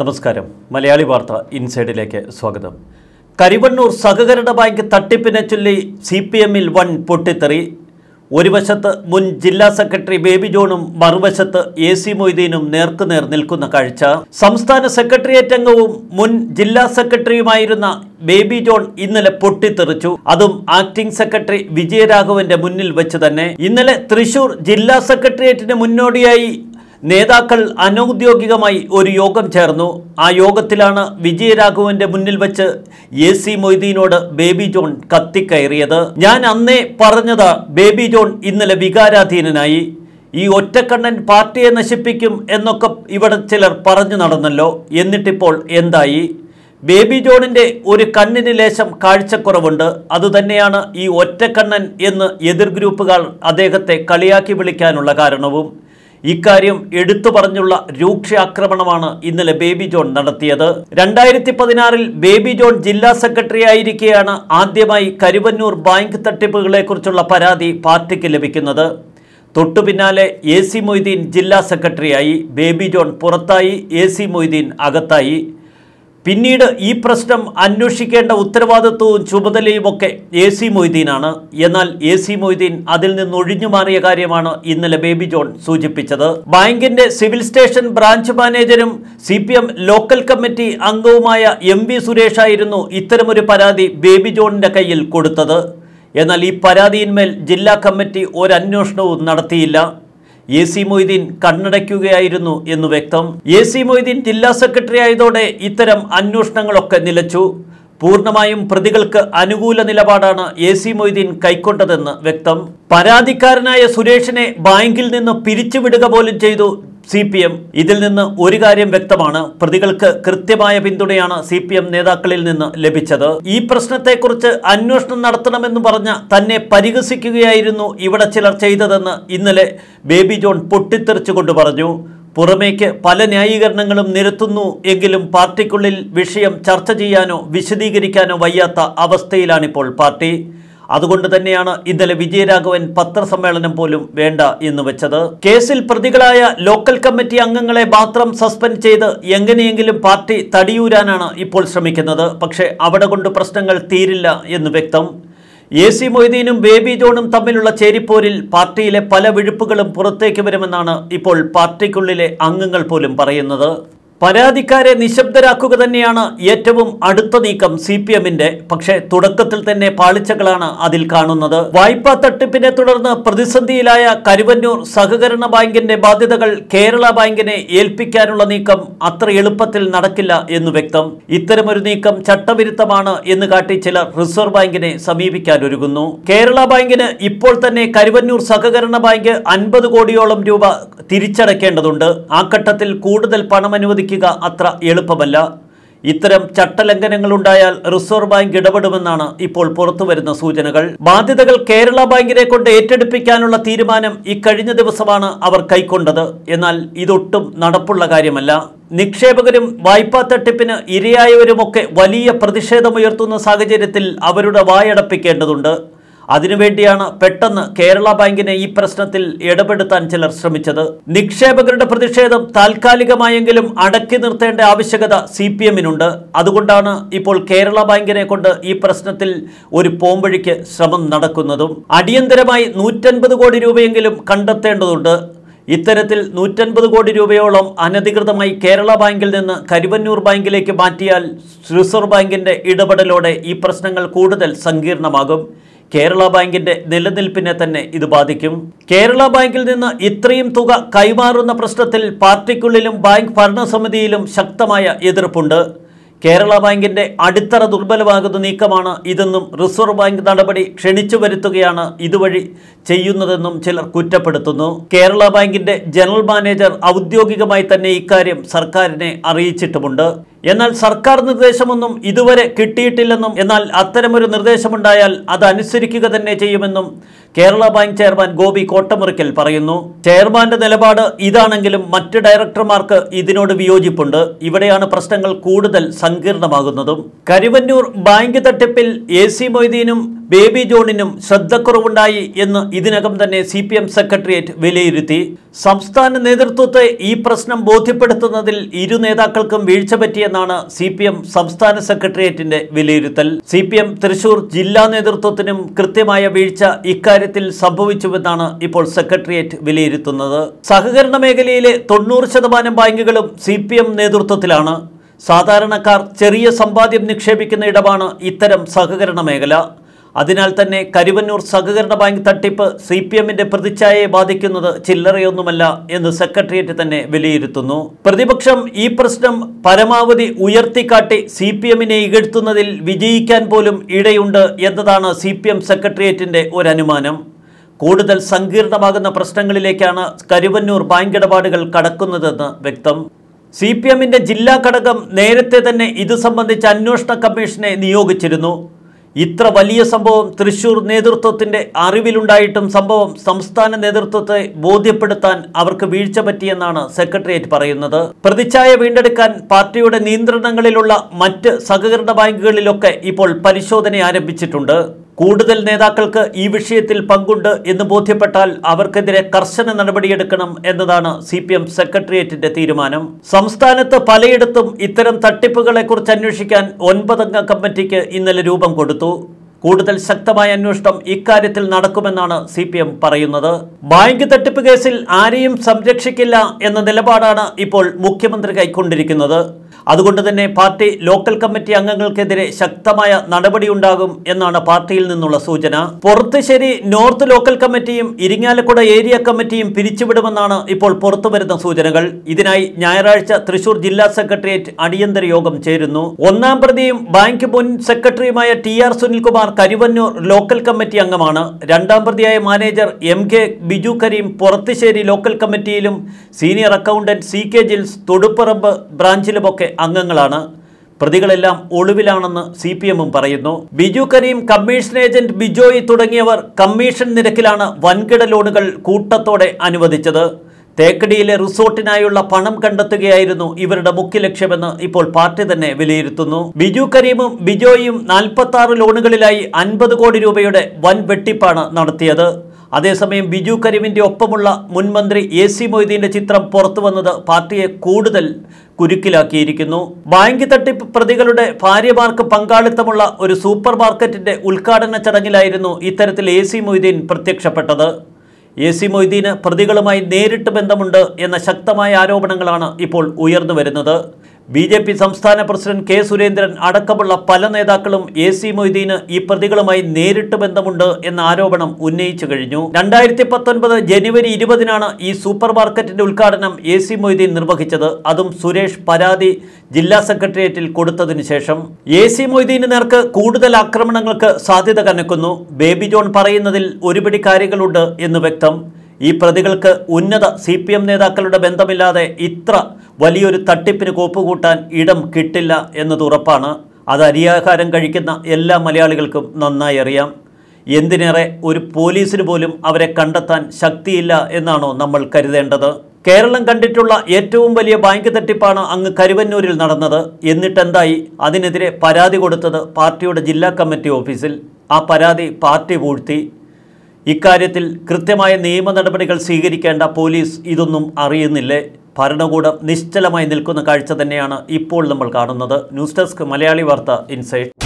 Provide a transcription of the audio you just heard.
നമസ്കാരം മലയാളി വാർത്ത ഇൻസൈഡിലേക്ക് സ്വാഗതം കരിവണ്ണൂർ സഹകരണ ബാങ്ക് തട്ടിപ്പിനെ ചൊല്ലി സി പി എമ്മിൽ വൻ പൊട്ടിത്തെറി ഒരു വശത്ത് മുൻ ജില്ലാ സെക്രട്ടറി ബേബി ജോണും മറുവശത്ത് എ സി മൊയ്തീനും നേർക്കുനേർ നിൽക്കുന്ന കാഴ്ച സംസ്ഥാന സെക്രട്ടേറിയറ്റ് അംഗവും മുൻ ജില്ലാ സെക്രട്ടറിയുമായിരുന്ന ബേബി ജോൺ ഇന്നലെ പൊട്ടിത്തെറിച്ചു അതും ആക്ടിംഗ് സെക്രട്ടറി വിജയരാഘവന്റെ മുന്നിൽ വെച്ച് തന്നെ ഇന്നലെ തൃശൂർ ജില്ലാ സെക്രട്ടേറിയറ്റിന് മുന്നോടിയായി നേതാക്കൾ അനൗദ്യോഗികമായി ഒരു യോഗം ചേർന്നു ആ യോഗത്തിലാണ് വിജയരാഘവന്റെ മുന്നിൽ വെച്ച് എ സി മൊയ്തീനോട് ബേബി ജോൺ കത്തിക്കയറിയത് ഞാൻ അന്നേ പറഞ്ഞത് ബേബി ജോൺ ഇന്നലെ വികാരാധീനനായി ഈ ഒറ്റക്കണ്ണൻ പാർട്ടിയെ നശിപ്പിക്കും എന്നൊക്കെ ഇവിടെ ചിലർ പറഞ്ഞു നടന്നല്ലോ എന്നിട്ടിപ്പോൾ എന്തായി ബേബി ജോണിന്റെ ഒരു കണ്ണിന് ലേശം കാഴ്ചക്കുറവുണ്ട് അതുതന്നെയാണ് ഈ ഒറ്റക്കണ്ണൻ എന്ന് എതിർ ഗ്രൂപ്പുകാർ അദ്ദേഹത്തെ കളിയാക്കി വിളിക്കാനുള്ള കാരണവും ഇക്കാര്യം എടുത്തു പറഞ്ഞുള്ള രൂക്ഷ ആക്രമണമാണ് ഇന്നലെ ബേബി ജോൺ നടത്തിയത് രണ്ടായിരത്തി പതിനാറിൽ ബേബി ജോൺ ജില്ലാ സെക്രട്ടറി ആയിരിക്കെയാണ് ആദ്യമായി കരുവന്നൂർ ബാങ്ക് തട്ടിപ്പുകളെക്കുറിച്ചുള്ള പരാതി പാർട്ടിക്ക് ലഭിക്കുന്നത് തൊട്ടു പിന്നാലെ എ സി മൊയ്തീൻ ജില്ലാ സെക്രട്ടറിയായി ബേബി ജോൺ പുറത്തായി എ സി മൊയ്തീൻ അകത്തായി പിന്നീട് ഈ പ്രശ്നം അന്വേഷിക്കേണ്ട ഉത്തരവാദിത്വവും ചുമതലയുമൊക്കെ എ സി മൊയ്തീനാണ് എന്നാൽ എ സി മൊയ്തീൻ അതിൽ നിന്ന് ഒഴിഞ്ഞു മാറിയ കാര്യമാണ് ഇന്നലെ ബേബി ജോൺ സൂചിപ്പിച്ചത് ബാങ്കിന്റെ സിവിൽ സ്റ്റേഷൻ ബ്രാഞ്ച് മാനേജരും C P M local committee അംഗവുമായ എം വി സുരേഷായിരുന്നു ഇത്തരമൊരു പരാതി ബേബി ജോണിന്റെ കയ്യിൽ കൊടുത്തത് എന്നാൽ ഈ പരാതിയിന്മേൽ ജില്ലാ കമ്മിറ്റി ഒരന്വേഷണവും നടത്തിയില്ല എ സി മൊയ്തീൻ കണ്ണടയ്ക്കുകയായിരുന്നു എന്ന് വ്യക്തം എ സി മൊയ്തീൻ ജില്ലാ സെക്രട്ടറി ആയതോടെ ഇത്തരം അന്വേഷണങ്ങളൊക്കെ നിലച്ചു പൂർണ്ണമായും പ്രതികൾക്ക് അനുകൂല നിലപാടാണ് എ സി മൊയ്തീൻ കൈക്കൊണ്ടതെന്ന് വ്യക്തം പരാതിക്കാരനായ സുരേഷിനെ ബാങ്കിൽ നിന്ന് പിരിച്ചുവിടുക പോലും ചെയ്തു സി പി എം ഇതിൽ നിന്ന് ഒരു കാര്യം വ്യക്തമാണ് പ്രതികൾക്ക് കൃത്യമായ പിന്തുണയാണ് സി പി എം നേതാക്കളിൽ നിന്ന് ലഭിച്ചത് ഈ പ്രശ്നത്തെക്കുറിച്ച് അന്വേഷണം നടത്തണമെന്ന് പറഞ്ഞ തന്നെ പരിഹസിക്കുകയായിരുന്നു ഇവിടെ ചിലർ ചെയ്തതെന്ന് ഇന്നലെ ബേബി ജോൺ പൊട്ടിത്തെറിച്ചുകൊണ്ട് പറഞ്ഞു പുറമേക്ക് പല ന്യായീകരണങ്ങളും നിരത്തുന്നു എങ്കിലും പാർട്ടിക്കുള്ളിൽ വിഷയം ചർച്ച ചെയ്യാനോ വിശദീകരിക്കാനോ വയ്യാത്ത അവസ്ഥയിലാണിപ്പോൾ പാർട്ടി അതുകൊണ്ട് തന്നെയാണ് ഇന്നലെ വിജയരാഘവൻ പത്രസമ്മേളനം പോലും വേണ്ട എന്ന് വെച്ചത് കേസിൽ പ്രതികളായ ലോക്കൽ കമ്മിറ്റി അംഗങ്ങളെ മാത്രം സസ്പെൻഡ് ചെയ്ത് എങ്ങനെയെങ്കിലും പാർട്ടി തടിയൂരാനാണ് ഇപ്പോൾ ശ്രമിക്കുന്നത് പക്ഷേ അവിടെ കൊണ്ട് പ്രശ്നങ്ങൾ തീരില്ല എന്ന് വ്യക്തം എ സി മൊയ്തീനും ബേബി ജോണും തമ്മിലുള്ള ചേരിപ്പോരിൽ പാർട്ടിയിലെ പല വിഴുപ്പുകളും പുറത്തേക്ക് വരുമെന്നാണ് ഇപ്പോൾ പാർട്ടിക്കുള്ളിലെ അംഗങ്ങൾ പോലും പറയുന്നത് പരാതിക്കാരെ നിശബ്ദരാക്കുക തന്നെയാണ് ഏറ്റവും അടുത്ത നീക്കം സി പി എമ്മിന്റെ പക്ഷേ തുടക്കത്തിൽ തന്നെ പാളിച്ചകളാണ് അതിൽ കാണുന്നത് വായ്പാ തട്ടിപ്പിനെ തുടർന്ന് പ്രതിസന്ധിയിലായ കരുവന്നൂർ സഹകരണ ബാങ്കിന്റെ ബാധ്യതകൾ കേരള ബാങ്കിനെ ഏൽപ്പിക്കാനുള്ള നീക്കം അത്ര എളുപ്പത്തിൽ നടക്കില്ല എന്ന് വ്യക്തം ഇത്തരമൊരു നീക്കം ചട്ടവിരുദ്ധമാണ് എന്ന് കാട്ടി ചിലർ റിസർവ് ബാങ്കിനെ സമീപിക്കാനൊരുങ്ങുന്നു കേരള ബാങ്കിന് ഇപ്പോൾ തന്നെ കരുവന്നൂർ സഹകരണ ബാങ്ക് അൻപത് കോടിയോളം രൂപ തിരിച്ചടയ്ക്കേണ്ടതുണ്ട് ആ ഘട്ടത്തിൽ കൂടുതൽ പണം അനുവദിക്കുക അത്ര എളുപ്പമല്ല ഇത്തരം ചട്ടലംഘനങ്ങൾ ഉണ്ടായാൽ റിസർവ് ബാങ്ക് ഇടപെടുമെന്നാണ് ഇപ്പോൾ പുറത്തുവരുന്ന സൂചനകൾ ബാധ്യതകൾ കേരള ബാങ്കിനെ കൊണ്ട് ഏറ്റെടുപ്പിക്കാനുള്ള തീരുമാനം ഇക്കഴിഞ്ഞ ദിവസമാണ് അവർ കൈക്കൊണ്ടത് എന്നാൽ ഇതൊട്ടും നടപ്പുള്ള കാര്യമല്ല നിക്ഷേപകരും വായ്പാ തട്ടിപ്പിന് ഇരയായവരുമൊക്കെ വലിയ പ്രതിഷേധമുയർത്തുന്ന സാഹചര്യത്തിൽ അവരുടെ വായടപ്പിക്കേണ്ടതുണ്ട് അതിനുവേണ്ടിയാണ് പെട്ടെന്ന് കേരള ബാങ്കിനെ ഈ പ്രശ്നത്തിൽ ഇടപെടുത്താൻ ചിലർ ശ്രമിച്ചത് നിക്ഷേപകരുടെ പ്രതിഷേധം താൽക്കാലികമായെങ്കിലും അടക്കി നിർത്തേണ്ട ആവശ്യകത സി പി എമ്മിനുണ്ട് അതുകൊണ്ടാണ് ഇപ്പോൾ കേരള ബാങ്കിനെ കൊണ്ട് ഈ പ്രശ്നത്തിൽ ഒരു പോംവഴിക്ക് ശ്രമം നടക്കുന്നതും അടിയന്തരമായി നൂറ്റൻപത് കോടി രൂപയെങ്കിലും കണ്ടെത്തേണ്ടതുണ്ട് ഇത്തരത്തിൽ നൂറ്റൻപത് കോടി രൂപയോളം അനധികൃതമായി കേരള ബാങ്കിൽ നിന്ന് കരുവന്നൂർ ബാങ്കിലേക്ക് മാറ്റിയാൽ റിസർവ് ബാങ്കിന്റെ ഇടപെടലോടെ ഈ പ്രശ്നങ്ങൾ കൂടുതൽ സങ്കീർണമാകും കേരള ബാങ്കിന്റെ നിലനിൽപ്പിനെ തന്നെ ഇത് ബാധിക്കും കേരള ബാങ്കിൽ നിന്ന് ഇത്രയും തുക കൈമാറുന്ന പ്രശ്നത്തിൽ പാർട്ടിക്കുള്ളിലും ബാങ്ക് ഭരണസമിതിയിലും ശക്തമായ എതിർപ്പുണ്ട് കേരള ബാങ്കിന്റെ അടിത്തറ ദുർബലമാകുന്ന നീക്കമാണ് ഇതെന്നും റിസർവ് ബാങ്ക് നടപടി ക്ഷണിച്ചു വരുത്തുകയാണ് ഇതുവഴി ചെയ്യുന്നതെന്നും ചിലർ കുറ്റപ്പെടുത്തുന്നു കേരള ബാങ്കിന്റെ ജനറൽ മാനേജർ ഔദ്യോഗികമായി തന്നെ ഇക്കാര്യം സർക്കാരിനെ അറിയിച്ചിട്ടുമുണ്ട് എന്നാൽ സർക്കാർ നിർദ്ദേശമൊന്നും ഇതുവരെ കിട്ടിയിട്ടില്ലെന്നും എന്നാൽ അത്തരമൊരു നിർദ്ദേശമുണ്ടായാൽ അത് അനുസരിക്കുക തന്നെ ചെയ്യുമെന്നും കേരള ബാങ്ക് ചെയർമാൻ ഗോപി കോട്ടമുറിക്കൽ പറയുന്നു ചെയർമാന്റെ നിലപാട് ഇതാണെങ്കിലും മറ്റ് ഡയറക്ടർമാർക്ക് ഇതിനോട് വിയോജിപ്പുണ്ട് ഇവിടെയാണ് പ്രശ്നങ്ങൾ കൂടുതൽ സങ്കീർണമാകുന്നതും കരുവന്നൂർ ബാങ്ക് തട്ടിപ്പിൽ എ സി മൊയ്തീനും ബേബി ജോണിനും ശ്രദ്ധക്കുറവുണ്ടായി എന്ന് ഇതിനകം തന്നെ സി പി എം സെക്രട്ടേറിയറ്റ് വിലയിരുത്തി സംസ്ഥാന നേതൃത്വത്തെ ഈ പ്രശ്നം ബോധ്യപ്പെടുത്തുന്നതിൽ ഇരു നേതാക്കൾക്കും വീഴ്ച പറ്റിയെന്നാണ് സി പി എം സംസ്ഥാന സെക്രട്ടേറിയറ്റിന്റെ വിലയിരുത്തൽ സി പി എം തൃശൂർ ജില്ലാ നേതൃത്വത്തിനും കൃത്യമായ വീഴ്ച ഇക്കാര്യത്തിൽ സംഭവിച്ചുവെന്നാണ് ഇപ്പോൾ സെക്രട്ടേറിയറ്റ് വിലയിരുത്തുന്നത് സഹകരണ മേഖലയിലെ തൊണ്ണൂറ് ശതമാനം ബാങ്കുകളും സി പി എം നേതൃത്വത്തിലാണ് സാധാരണക്കാർ ചെറിയ സമ്പാദ്യം നിക്ഷേപിക്കുന്ന ഇടമാണ് ഇത്തരം സഹകരണ മേഖല അതിനാൽ തന്നെ കരുവന്നൂർ സഹകരണ ബാങ്ക് തട്ടിപ്പ് സി പി എമ്മിന്റെ പ്രതിച്ഛായയെ ബാധിക്കുന്നത് ചില്ലറയൊന്നുമല്ല എന്ന് സെക്രട്ടേറിയറ്റ് തന്നെ വിലയിരുത്തുന്നു പ്രതിപക്ഷം ഈ പ്രശ്നം പരമാവധി ഉയർത്തിക്കാട്ടി സി പി എമ്മിനെ ഇകഴ്ത്തുന്നതിൽ വിജയിക്കാൻ പോലും ഇടയുണ്ട് എന്നതാണ് സി പി എം സെക്രട്ടേറിയറ്റിന്റെ ഒരനുമാനം കൂടുതൽ സങ്കീർണമാകുന്ന പ്രശ്നങ്ങളിലേക്കാണ് കരുവന്നൂർ ബാങ്ക് ഇടപാടുകൾ കടക്കുന്നതെന്ന് വ്യക്തം സി പി എമ്മിന്റെ ജില്ലാ ഘടകം നേരത്തെ തന്നെ ഇത് സംബന്ധിച്ച് അന്വേഷണ കമ്മീഷനെ നിയോഗിച്ചിരുന്നു ഇത്ര വലിയ സംഭവം തൃശൂർ നേതൃത്വത്തിന്റെ അറിവിലുണ്ടായിട്ടും സംഭവം സംസ്ഥാന നേതൃത്വത്തെ ബോധ്യപ്പെടുത്താൻ അവർക്ക് വീഴ്ച പറ്റിയെന്നാണ് സെക്രട്ടേറിയറ്റ് പറയുന്നത് പ്രതിച്ഛായ വീണ്ടെടുക്കാൻ പാർട്ടിയുടെ നിയന്ത്രണങ്ങളിലുള്ള മറ്റ് സഹകരണ ബാങ്കുകളിലൊക്കെ ഇപ്പോൾ പരിശോധന ആരംഭിച്ചിട്ടുണ്ട് കൂടുതൽ നേതാക്കൾക്ക് ഈ വിഷയത്തിൽ പങ്കുണ്ട് എന്ന് ബോധ്യപ്പെട്ടാൽ അവർക്കെതിരെ കർശന നടപടിയെടുക്കണം എന്നതാണ് സി പി എം സെക്രട്ടേറിയറ്റിന്റെ തീരുമാനം സംസ്ഥാനത്ത് പലയിടത്തും ഇത്തരം തട്ടിപ്പുകളെക്കുറിച്ച് അന്വേഷിക്കാൻ ഒൻപതംഗ കമ്മിറ്റിക്ക് ഇന്നലെ രൂപം കൊടുത്തു കൂടുതൽ ശക്തമായ അന്വേഷണം ഇക്കാര്യത്തിൽ നടക്കുമെന്നാണ് സി പി എം പറയുന്നത് ബാങ്ക് തട്ടിപ്പ് കേസിൽ ആരെയും സംരക്ഷിക്കില്ല എന്ന നിലപാടാണ് ഇപ്പോൾ മുഖ്യമന്ത്രി കൈക്കൊണ്ടിരിക്കുന്നത് അതുകൊണ്ട് തന്നെ പാർട്ടി ലോക്കൽ കമ്മിറ്റി അംഗങ്ങൾക്കെതിരെ ശക്തമായ നടപടിയുണ്ടാകും എന്നാണ് പാർട്ടിയിൽ നിന്നുള്ള സൂചന പുറത്തുശ്ശേരി നോർത്ത് ലോക്കൽ കമ്മിറ്റിയും ഇരിങ്ങാലക്കുട ഏരിയ കമ്മിറ്റിയും പിരിച്ചുവിടുമെന്നാണ് ഇപ്പോൾ പുറത്തുവരുന്ന സൂചനകൾ ഇതിനായി ഞായറാഴ്ച തൃശൂർ ജില്ലാ സെക്രട്ടേറിയറ്റ് അടിയന്തര യോഗം ചേരുന്നു ഒന്നാം പ്രതിയും ബാങ്ക് മുൻ സെക്രട്ടറിയുമായ T R Sunilkumar Karuvannur local committee അംഗമാണ് രണ്ടാം പ്രതിയായ manager M K Biju Karim Purathussery local കമ്മിറ്റിയിലും senior accountant C K Jils Thodupparambu ബ്രാഞ്ചിലുമൊക്കെ അംഗങ്ങളാണ് പ്രതികളെല്ലാം ഒളിവിലാണെന്ന് സി പി എമ്മും പറയുന്നു ബിജു കരീം കമ്മീഷൻ ഏജന്റ് ബിജോയ് തുടങ്ങിയവർ കമ്മീഷൻ നിരക്കിലാണ് വൻകിട ലോണുകൾ കൂട്ടത്തോടെ അനുവദിച്ചത് തേക്കടിയിലെ റിസോർട്ടിനായുള്ള പണം കണ്ടെത്തുകയായിരുന്നു ഇവരുടെ മുഖ്യ ലക്ഷ്യമെന്ന് ഇപ്പോൾ പാർട്ടി തന്നെ വിലയിരുത്തുന്നു ബിജു കരീമും ബിജോയും നാൽപ്പത്തി ആറ് ലോണുകളിലായി അൻപത് കോടി രൂപയുടെ വൻ വെട്ടിപ്പാണ് നടത്തിയത് അതേസമയം ബിജു കരീമിന്റെ ഒപ്പമുള്ള മുൻ മന്ത്രി എ സി മൊയ്തീന്റെ ചിത്രം പുറത്തു വന്നത് പാർട്ടിയെ കൂടുതൽ കുരുക്കിലാക്കിയിരിക്കുന്നു ബാങ്ക് തട്ടിപ്പ് പ്രതികളുടെ ഭാര്യമാർക്ക് പങ്കാളിത്തമുള്ള ഒരു സൂപ്പർ മാർക്കറ്റിന്റെ ഉദ്ഘാടന ചടങ്ങിലായിരുന്നു ഇത്തരത്തിൽ എ സി മൊയ്തീൻ പ്രത്യക്ഷപ്പെട്ടത് എ സി മൊയ്തീന് പ്രതികളുമായി നേരിട്ട് ബന്ധമുണ്ട് എന്ന ശക്തമായ ആരോപണങ്ങളാണ് ഇപ്പോൾ ഉയർന്നു വരുന്നത് ബി ജെ പി സംസ്ഥാന പ്രസിഡന്റ് കെ സുരേന്ദ്രൻ അടക്കമുള്ള പല നേതാക്കളും എ സി മൊയ്തീന് ഈ പ്രതികളുമായി നേരിട്ട് ബന്ധമുണ്ട് എന്ന ആരോപണം ഉന്നയിച്ചു കഴിഞ്ഞു രണ്ടായിരത്തി പത്തൊൻപത് ജനുവരി ഇരുപതിനാണ് ഈ സൂപ്പർ മാർക്കറ്റിന്റെ ഉദ്ഘാടനം എ സി മൊയ്തീൻ നിർവഹിച്ചത് അതും സുരേഷ് പരാതി ജില്ലാ സെക്രട്ടേറിയറ്റിൽ കൊടുത്തതിനു ശേഷം എ സി മൊയ്തീന് നേർക്ക് കൂടുതൽ ആക്രമണങ്ങൾക്ക് സാധ്യത കനക്കുന്നു ബേബി ജോൺ പറയുന്നതിൽ ഒരുപിടി കാര്യങ്ങളുണ്ട് എന്ന് വ്യക്തം ഈ പ്രതികൾക്ക് ഉന്നത സി പി എം നേതാക്കളുടെ ബന്ധമില്ലാതെ ഇത്ര വലിയൊരു തട്ടിപ്പിന് കോപ്പുകൂട്ടാൻ ഇടം കിട്ടില്ല എന്നത് ഉറപ്പാണ് അത് അരിയാഹാരം കഴിക്കുന്ന എല്ലാ മലയാളികൾക്കും നന്നായി അറിയാം എന്തിനേറെ ഒരു പോലീസിന് പോലും അവരെ കണ്ടെത്താൻ ശക്തിയില്ല എന്നാണോ നമ്മൾ കരുതേണ്ടത് കേരളം കണ്ടിട്ടുള്ള ഏറ്റവും വലിയ ബാങ്ക് തട്ടിപ്പാണ് അങ്ങ് കരുവന്നൂരിൽ നടന്നത് എന്നിട്ടെന്തായി അതിനെതിരെ പരാതി കൊടുത്തത് പാർട്ടിയുടെ ജില്ലാ കമ്മിറ്റി ഓഫീസിൽ ആ പരാതി പാർട്ടി പൂഴ്ത്തി ഇക്കാര്യത്തിൽ കൃത്യമായ നിയമ നടപടികൾ സ്വീകരിക്കേണ്ട പോലീസ് ഇതൊന്നും അറിയുന്നില്ലേ ഭരണകൂടം നിശ്ചലമായി നിൽക്കുന്ന കാഴ്ച തന്നെയാണ് ഇപ്പോൾ നമ്മൾ കാണുന്നത് ന്യൂസ് ഡെസ്ക് മലയാളി വാർത്ത ഇൻസൈറ്റ്